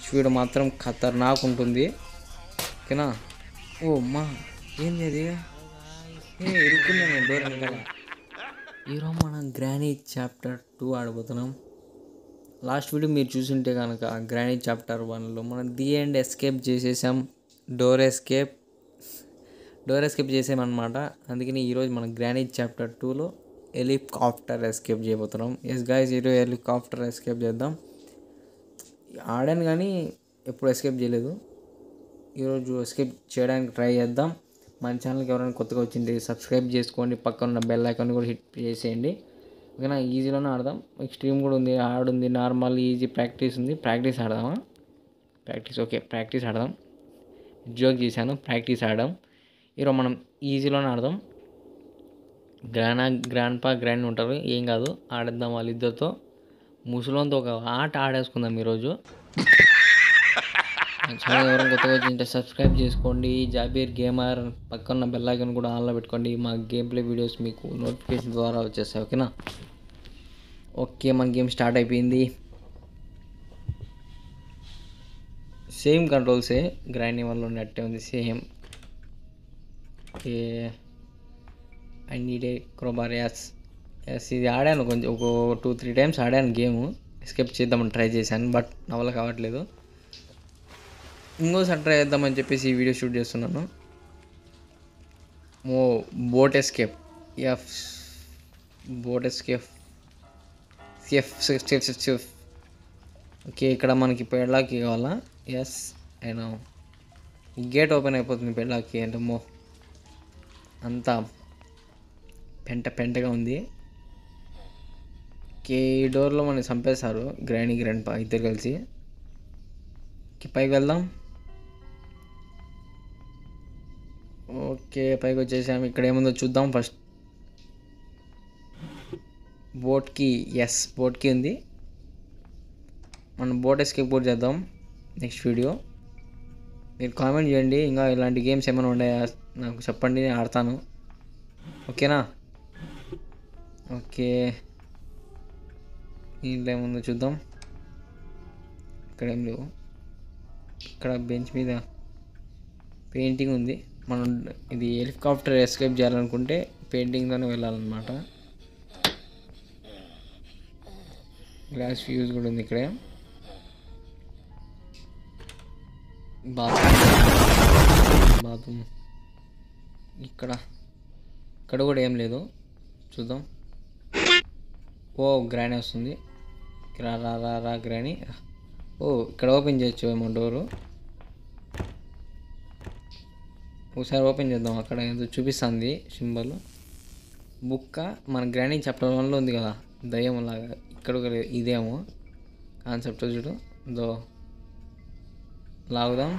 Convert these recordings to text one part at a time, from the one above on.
Speed మాత్రం ఖతర్నాక్ ఉంటుంది ఓకేనా ఓ మా ఏంది అది ఏ ఇరుక్కున్నా నేను డోర్ వెనకాల ఈరోజు మనం గ్రానీ చాప్టర్ టూ ఆడబోతున్నాం లాస్ట్ వీడియో మీరు చూసుంటే కనుక గ్రానీ చాప్టర్ వన్లో మనం ది ఎండ్ ఎస్కేప్ చేసేసాం డోర్ ఎస్కేప్ డోర్ ఎస్కేప్ చేసామన్నమాట అందుకని ఈరోజు మనం గ్రానీ చాప్టర్ టూలో హెలికాప్టర్ ఎస్కేప్ చేయబోతున్నాం ఎస్ గాయస్ ఈరోజు హెలికాప్టర్ ఎస్కేప్ చేద్దాం ఆడాను కానీ ఎప్పుడు ఎస్కేప్ చేయలేదు ఈరోజు ఎస్కేప్ చేయడానికి ట్రై చేద్దాం మన ఛానల్కి ఎవరైనా కొత్తగా వచ్చింది సబ్స్క్రైబ్ చేసుకోండి పక్కన ఉన్న బెల్ ఐకాన్ కూడా హిట్ చేసేయండి ఓకేనా ఈజీలోనే ఆడదాం ఎక్స్ట్రీమ్ కూడా ఉంది హార్డ్ ఉంది నార్మల్ ఈజీ ప్రాక్టీస్ ఉంది ప్రాక్టీస్ ఆడదామా ప్రాక్టీస్ ఓకే ప్రాక్టీస్ ఆడదాం జోక్ చేశాను ప్రాక్టీస్ ఆడదాం ఈరోజు మనం ఈజీలోనే ఆడదాం గ్రానా గ్రాండ్ పా గ్రాండ్ ఉంటారు ఏం కాదు ఆడేద్దాం వాళ్ళిద్దరితో ముసలోంతో ఒక ఆట ఆడేసుకుందాం ఈరోజు ఛానల్ ఎవరైనా కొత్తగా వచ్చింటే సబ్స్క్రైబ్ చేసుకోండి జాబీర్ గేమర్ పక్కన బెల్ ఐకాన్ కూడా ఆన్లో పెట్టుకోండి మా గేమ్ ప్లే వీడియోస్ మీకు నోటిఫికేషన్ ద్వారా వచ్చేస్తాయి ఓకేనా ఓకే మన గేమ్ స్టార్ట్ అయిపోయింది సేమ్ కంట్రోల్సే గ్రైండింగ్ వల్ల ఉన్నట్టే ఉంది same okay I need a crowbar yes yes ఇది ఆడాను కొంచెం ఒక టూ త్రీ టైమ్స్ ఆడాను గేమ్ ఎస్కేప్ చేద్దామని ట్రై చేశాను బట్ నా వల్ల కావట్లేదు ఇంకోసారి ట్రై చేద్దామని చెప్పేసి ఈ వీడియో షూట్ చేస్తున్నాను oh boat escape F boat escape F step step okay ఇక్కడ మనకి పెళ్ళాకి కావాలా ఎస్ అయినా గేట్ ఓపెన్ అయిపోతుంది పెళ్ళాకి అంటే మో అంతా పెంట పెంటగా ఉంది ఓకే ఈ డోర్లో మనకి చంపేశారు గ్రాండ్ గ్రాండ్ పా ఇద్దరు కలిసి ఓకే, పైకి వెళ్దాం ఓకే పైకి వచ్చేసాము ఇక్కడ ఏముందో చూద్దాం ఫస్ట్ బోట్కి ఎస్ బోట్కి ఉంది మనం బోట్ ఎస్కేప్ బోట్ చేద్దాం నెక్స్ట్ వీడియో మీరు కామెంట్ చేయండి ఇంకా ఇలాంటి గేమ్స్ ఏమైనా ఉన్నాయా నాకు చెప్పండి నేను ఆడతాను ఓకేనా ఓకే దీంట్లో ఏముందో చూద్దాం ఇక్కడ ఏం లేవు ఇక్కడ బెంచ్ మీద పెయింటింగ్ ఉంది మనం ఇది హెలికాప్టర్ ఎస్కేప్ చేయాలనుకుంటే పెయింటింగ్తోనే వెళ్ళాలన్నమాట గ్లాస్ ఫ్యూజ్ కూడా ఉంది ఇక్కడ బాత్రూమ్ బాత్రూమ్ ఇక్కడ ఇక్కడ కూడా ఏం లేదు చూద్దాం ఓ గ్రానీ వస్తుంది రా రా రా రా గ్రానీ ఓ ఇక్కడ ఓపెన్ చేయొచ్చు ఏమో డోరు ఒకసారి ఓపెన్ చేద్దాం అక్కడ ఏదో చూపిస్తుంది సింబల్ బుక్క మన గ్రానీ చాప్టర్ వన్లో ఉంది కదా దయ్యం లాగా ఇక్కడ కూడా ఇదేమో కాన్సెప్ట్ చూడు దో లాగుదాం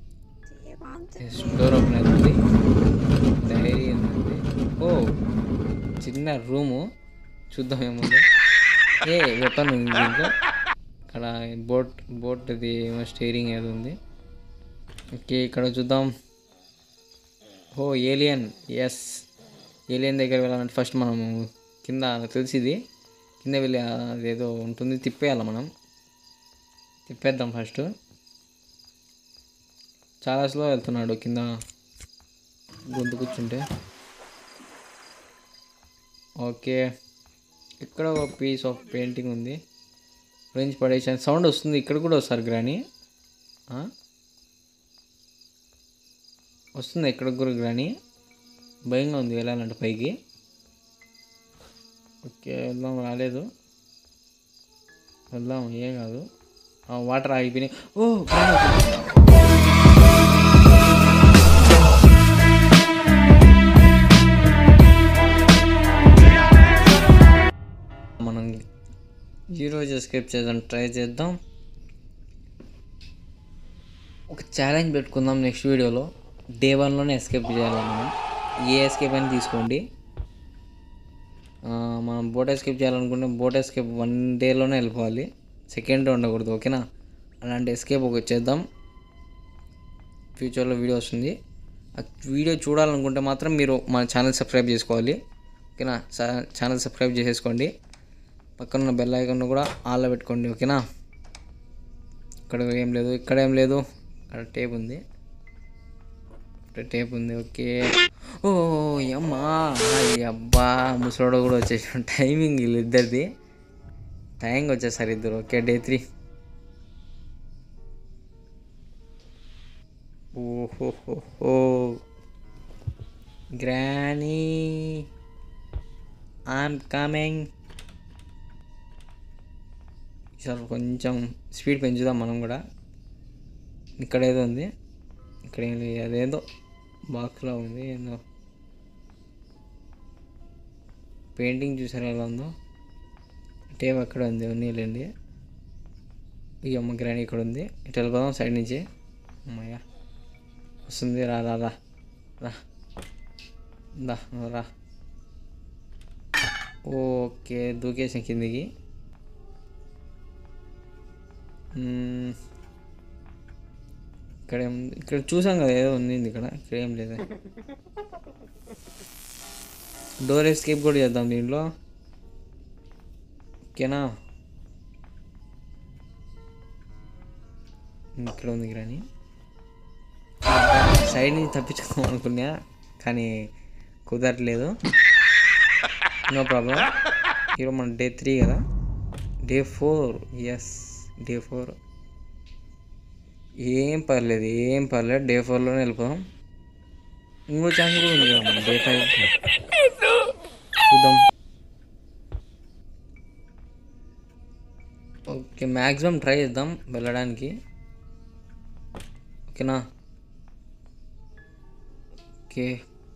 డోర్ ఓపెన్ అవుతుంది డైరీ ఉంది ఓ చిన్న రూము చూద్దాం ఏముందో ఏ వెపన్ ఉంది దీంట్లో ఇక్కడ బోట్ బోట్ అది ఏమో స్టీరింగ్ ఏదో ఉంది ఓకే ఇక్కడ చూద్దాం ఓ ఏలియన్ ఎస్ ఏలియన్ దగ్గర వెళ్ళాలంటే ఫస్ట్ మనము కింద తెలిసిది కింద వెళ్ళి అదేదో ఉంటుంది తిప్పేయాలి మనం తిప్పేద్దాం ఫస్ట్ చాలా స్లో వెళ్తున్నాడు కింద గొంతు కూర్చుంటే ఓకే ఇక్కడ ఒక పీస్ ఆఫ్ పెయింటింగ్ ఉంది ఫ్రెంచ్ పడేసాను సౌండ్ వస్తుంది ఇక్కడ కూడా వస్తారు గ్రాని ఆ? వస్తుంది ఇక్కడ కూడా గ్రాని భయంగా ఉంది వెళ్ళాలంటే పైకి ఓకే వెళ్దాం రాలేదు వెళ్దాం ఏం కాదు ఆ, వాటర్ ఆగిపోయినాయి ఓ గ్రాని వచ్చింది. మనం ఈరోజు ఎస్కేప్ చేద్దాం ట్రై చేద్దాం ఒక ఛాలెంజ్ పెట్టుకుందాం నెక్స్ట్ వీడియోలో డే వన్లోనే ఎస్కేప్ చేయాలి మనం ఏ ఎస్కేప్ అయినా తీసుకోండి ఆ, మనం బోట్ ఎస్కేప్ చేయాలనుకుంటే బోట్ ఎస్కేప్ వన్ డేలోనే వెళ్ళిపోవాలి సెకండ్ ఉండకూడదు ఓకేనా అలాంటి ఎస్కేప్ ఒకటి చేద్దాం ఫ్యూచర్లో వీడియో వస్తుంది ఆ వీడియో చూడాలనుకుంటే మాత్రం మీరు మన ఛానల్ సబ్స్క్రైబ్ చేసుకోవాలి ఓకేనా స- ఛానల్ సబ్స్క్రైబ్ చేసేసుకోండి పక్కన ఉన్న బెల్ ఐకాన్ కూడా ఆన్లో పెట్టుకోండి ఓకేనా ఇక్కడ ఇక్కడ ఏం లేదు ఇక్కడ ఏం లేదు అక్కడ టేప్ ఉంది ఇక్కడ టేప్ ఉంది ఓకే ఓ అమ్మా అబ్బా ముసలోడు కూడా వచ్చేసాడు టైమింగ్ వీళ్ళిద్దరిది టైంకి వచ్చేసారు ఇద్దరు ఓకే డే త్రీ ఓహోహోహో గ్రానీ ఐఎమ్ కమింగ్ ఈసారి కొంచెం స్పీడ్ పెంచుదాం మనం కూడా ఇక్కడ ఏదో ఉంది ఇక్కడ ఏం లేదు అదేదో బాక్స్లో ఉంది ఏందో పెయింటింగ్ చూసారా ఎలా ఉందో టేప్ అక్కడ ఉంది ఉన్నీళ్ళండి ఈ అమ్మ గ్రాని ఇక్కడ ఉంది ఇటు వెళ్ళిపోదాం సైడ్ నుంచి అమ్మయ్య వస్తుంది రా రా రా రా దా నువ్వు రా ఓకే దూకేసాం కిందికి మ్మ్. ఇక్కడ ఏం ఇక్కడ చూసాం కదా ఏదో ఉంది ఇక్కడ ఇక్కడ ఏం లేదు డోర్ ఎస్కేప్ కూడా చేద్దాం దీంట్లో ఓకేనా ఇక్కడ ఉంది గ్రాని సైడ్ నుంచి తప్పించుకుందాం అనుకున్నా కానీ కుదరట్లేదు నో ప్రాబ్లం ఈరోజు మన డే త్రీ కదా day four yes day four ఏం పర్లేదు ఏం పర్లేదు డే ఫోర్లోనే వెళ్ళిపోదాం ఇంకో ఛాన్స్ కూడా ఉంది కదా మన డే ఫైవ్ చూద్దాం ఓకే మ్యాక్సిమం ట్రై చేద్దాం వెళ్ళడానికి ఓకేనా ఓకే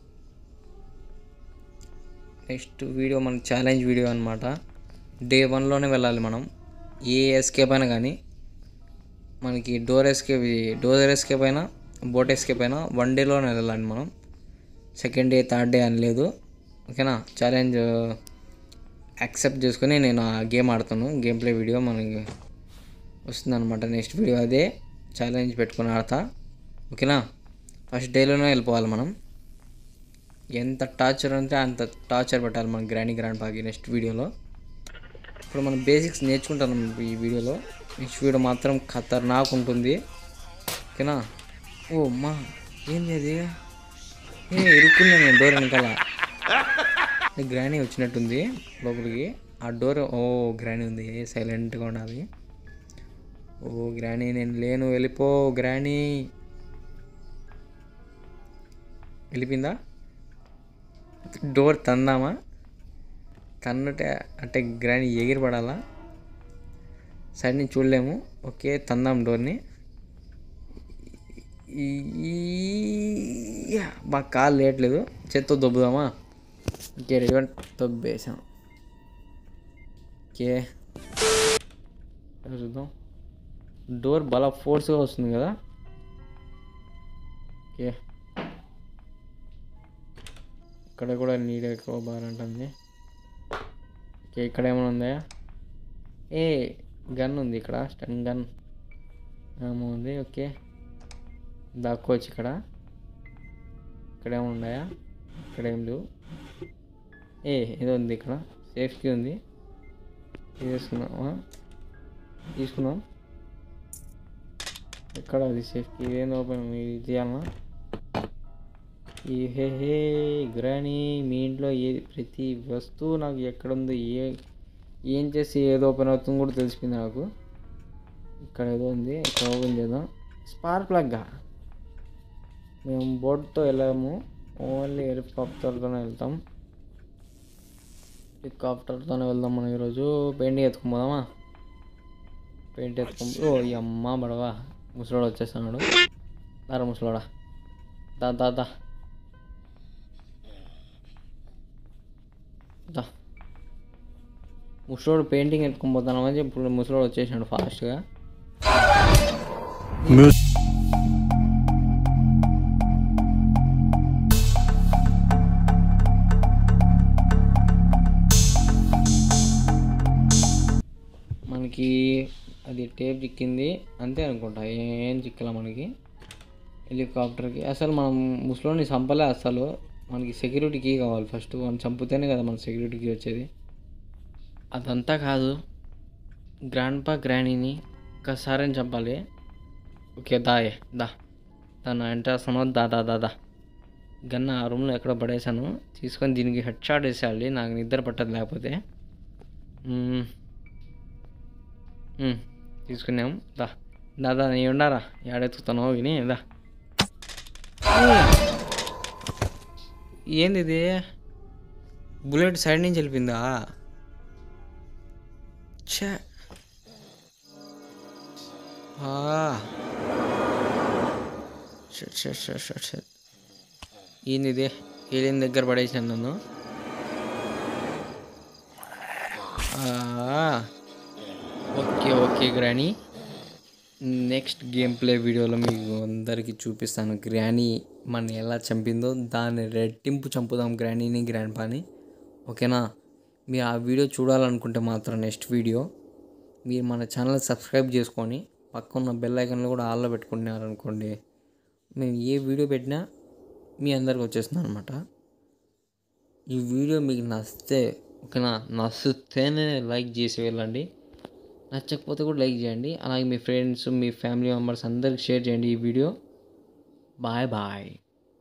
నెక్స్ట్ వీడియో మన ఛాలెంజ్ వీడియో అనమాట డే వన్లోనే వెళ్ళాలి మనం ఏ ఎస్కేప్ అయినా కానీ మనకి డోర్ ఎస్కేప్ డోర్ ఎస్కేప్ అయినా బోట్ ఎస్కేప్ అయినా వన్ డేలోనే వెళ్ళాలి మనం సెకండ్ డే థర్డ్ డే అని లేదు ఓకేనా ఛాలెంజ్ యాక్సెప్ట్ చేసుకొని నేను ఆ గేమ్ ఆడుతాను గేమ్ ప్లే వీడియో మనకి వస్తుందన్నమాట నెక్స్ట్ వీడియో అదే ఛాలెంజ్ పెట్టుకొని ఆడతా ఓకేనా ఫస్ట్ డేలోనే వెళ్ళిపోవాలి మనం ఎంత టార్చర్ అంటే అంత టార్చర్ పెట్టాలి మన గ్రాండ్ గ్రాండ్ పాకి నెక్స్ట్ వీడియోలో ఇప్పుడు మనం బేసిక్స్ నేర్చుకుంటాం ఈ వీడియోలో నెక్స్ట్ వీడియో మాత్రం ఖతర్నాక్ ఉంటుంది ఓకేనా ఓ అమ్మా ఏంది అది ఏ ఇరుక్కున్నా నేను డోర్ వెనకాల గ్రానీ వచ్చినట్టుంది లోపలికి ఆ డోర్ ఓ గ్రానీ ఉంది సైలెంట్గా ఉండాలి ఓ గ్రానీ నేను లేను వెళ్ళిపో గ్రానీ వెళ్ళిపోయిందా డోర్ తందామా తన్నుటే అంటే గ్రాని ఎగిరి పడాలా సైడ్ నుంచి చూడలేము ఓకే తందాం డోర్ని ఈ- యా, బాగా కాలు లేయట్లేదు చేత్తో దొబ్బుదామా ఓకే రెడీ దొబ్బేసాం ఓకే చూద్దాం డోర్ బాగా ఫోర్స్గా వస్తుంది కదా ఓకే ఇక్కడ కూడా నీడ ఎక్కువ బాగా ఉంటుంది ఓకే ఇక్కడ ఏమైనా ఉందా ఏ గన్ ఉంది ఇక్కడ స్టన్ గన్ ఏమో ఉంది ఓకే దాక్కోవచ్చు ఇక్కడ ఇక్కడ ఏమైనా ఉన్నాయా ఇక్కడ ఏం లేవు ఏ ఏదో ఉంది ఇక్కడ సేఫ్టీ ఉంది తీసుకున్నామా తీసుకున్నాం ఎక్కడ అది సేఫ్టీ ఇదేం ఓపెన్ ఇది తీయాలన్నా ఈ హే హే గ్రానీ మీ ఇంట్లో ఏ ప్రతి వస్తువు నాకు ఎక్కడుందో ఏ ఏం చేసి ఏదో ఓపెన్ అవుతుందో కూడా తెలిసిపోయింది నాకు ఇక్కడ ఏదో ఉంది ఇక్కడ ఓపెన్ చేద్దాం స్పార్క్ ప్లగ్గా మేము బోట్తో వెళ్ళాము ఓన్లీ హెలికాప్టర్తోనే వెళ్తాం హెలికాప్టర్తోనే వెళ్దాం మనం ఈరోజు పెయింటింగ్ ఎత్తుకుపోదామా పెయింట్ ఎత్తుకు ఓ ఈ అమ్మ బడవా ముసలోడు వచ్చేస్తున్నాడు దారా ముసలోడా దా దా దా దా ముసలోడు పెయింటింగ్ ఎత్తుకొని పోతానమని చెప్పి ఇప్పుడు ముసలోడు వచ్చేసాడు ఫాస్ట్గా మనకి అది టేప్ చిక్కింది అంతే అనుకుంటా ఏం చిక్కలా మనకి హెలికాప్టర్కి అసలు మనం ముసలోని చంపలే అసలు మనకి సెక్యూరిటీ కీ కావాలి ఫస్ట్ మనం చంపితేనే కదా మన సెక్యూరిటీ కీ వచ్చేది అదంతా కాదు గ్రాండ్ పా గ్రానీని ఒక్కసారి చంపాలి ఓకే దాయే దా తను ఎంటర్ వస్తున్నావు దా దా దా దా గన్న ఆ రూమ్లో ఎక్కడో పడేశాను తీసుకొని దీనికి హెడ్ షాట్ వేసేయాలి నాకు నిద్ర పట్టదు లేకపోతే మ్మ్. మ్మ్. తీసుకున్నాం దా దాదా నీ ఉండారా ఏడెత్తుతున్నావు విని దా ఏంది ఇది బుల్లెట్ సైడ్ నుంచి వెళ్ళిపోయిందా ఛే ఆ. Shut shut shut shut shut ఏంది ఇది ఏలియన్ దగ్గర పడేసాను నన్ను ఆ. Okay okay granny next game play వీడియోలో మీకు అందరికీ చూపిస్తాను గ్రానీ మన ఎలా చంపిందో దాన్ని రెట్టింపు చంపుదాం గ్రానీని గ్రాండ్ పాని ఓకేనా మీరు ఆ వీడియో చూడాలనుకుంటే మాత్రం నెక్స్ట్ వీడియో మీరు మన ఛానల్ సబ్స్క్రైబ్ చేసుకొని పక్కన బెల్ ఐకన్లో కూడా ఆల్లో పెట్టుకున్నారనుకోండి మేము ఏ వీడియో పెట్టినా మీ అందరికి వచ్చేస్తుంది అనమాట ఈ వీడియో మీకు నచ్చితే ఓకేనా నచ్చితేనే లైక్ చేసి వెళ్ళండి నచ్చకపోతే కూడా లైక్ చేయండి అలాగే మీ ఫ్రెండ్స్ మీ ఫ్యామిలీ మెంబర్స్ అందరికి షేర్ చేయండి ఈ వీడియో బాయ్ బాయ్